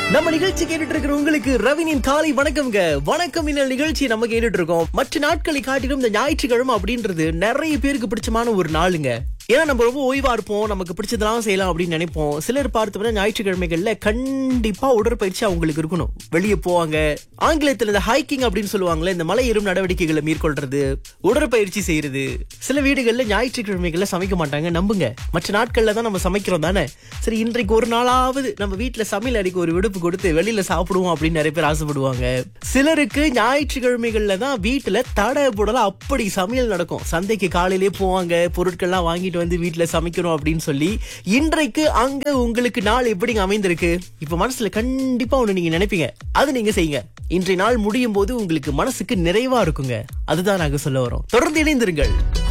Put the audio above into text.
நம்ம நிகழ்ச்சி கேட்டுட்டு இருக்கிற உங்களுக்கு ரவினின் காலை வணக்கம்ங்க வணக்கம் இந்த நிகழ்ச்சி நம்ம கேட்டுட்டு இருக்கோம் மற்ற நாட்களை காட்டிலும் இந்த ஞாயிற்றுக்கிழமை அப்படின்றது நிறைய பேருக்கு பிடிச்சமான ஒரு நாளுங்க ஏன்னா நம்ம ரொம்ப ஓய்வா இருப்போம் நமக்கு பிடிச்சதெல்லாம் செய்யலாம் அப்படின்னு நினைப்போம் சிலர் பார்த்தோம்னா ஞாயிற்றுக்கிழமைகள்ல கண்டிப்பா உடற்பயிற்சி அவங்களுக்கு இருக்கணும் வெளியே போவாங்க ஆங்கிலத்துல இந்த ஹைக்கிங் அப்படின்னு சொல்லுவாங்கல்ல இந்த மலை ஏறும் நடவடிக்கைகளை மேற்கொள்றது உடற்பயிற்சி செய்யறது சில வீடுகள்ல ஞாயிற்றுக்கிழமைகள்ல சமைக்க மாட்டாங்க நம்புங்க மற்ற நாட்கள்ல தான் நம்ம சமைக்கிறோம் தானே சரி இன்றைக்கு ஒரு நாளாவது நம்ம வீட்டுல சமையல் அறைக்கு ஒரு விடுப்பு கொடுத்து வெளியில சாப்பிடுவோம் அப்படின்னு நிறைய பேர் ஆசைப்படுவாங்க சிலருக்கு ஞாயிற்றுக்கிழமைகள்ல தான் வீட்டுல தடை போடலாம் அப்படி சமையல் நடக்கும் சந்தைக்கு காலையிலே போவாங்க பொருட்கள்லாம் வாங்கிட்டு வந்து வீட்டுல சமைக்கணும் அப்படின்னு சொல்லி இன்றைக்கு அங்க உங்களுக்கு நாள் எப்படிங்க அமைந்திருக்கு இப்ப மனசுல கண்டிப்பா ஒண்ணு நீங்க நினைப்பீங்க அது நீங்க செய்யுங்க இன்றைய நாள் முடியும் போது உங்களுக்கு மனசுக்கு நிறைவா இருக்குங்க அதுதான் நாங்க சொல்ல வரோம் தொடர்ந்து இணைந்திருங்கள்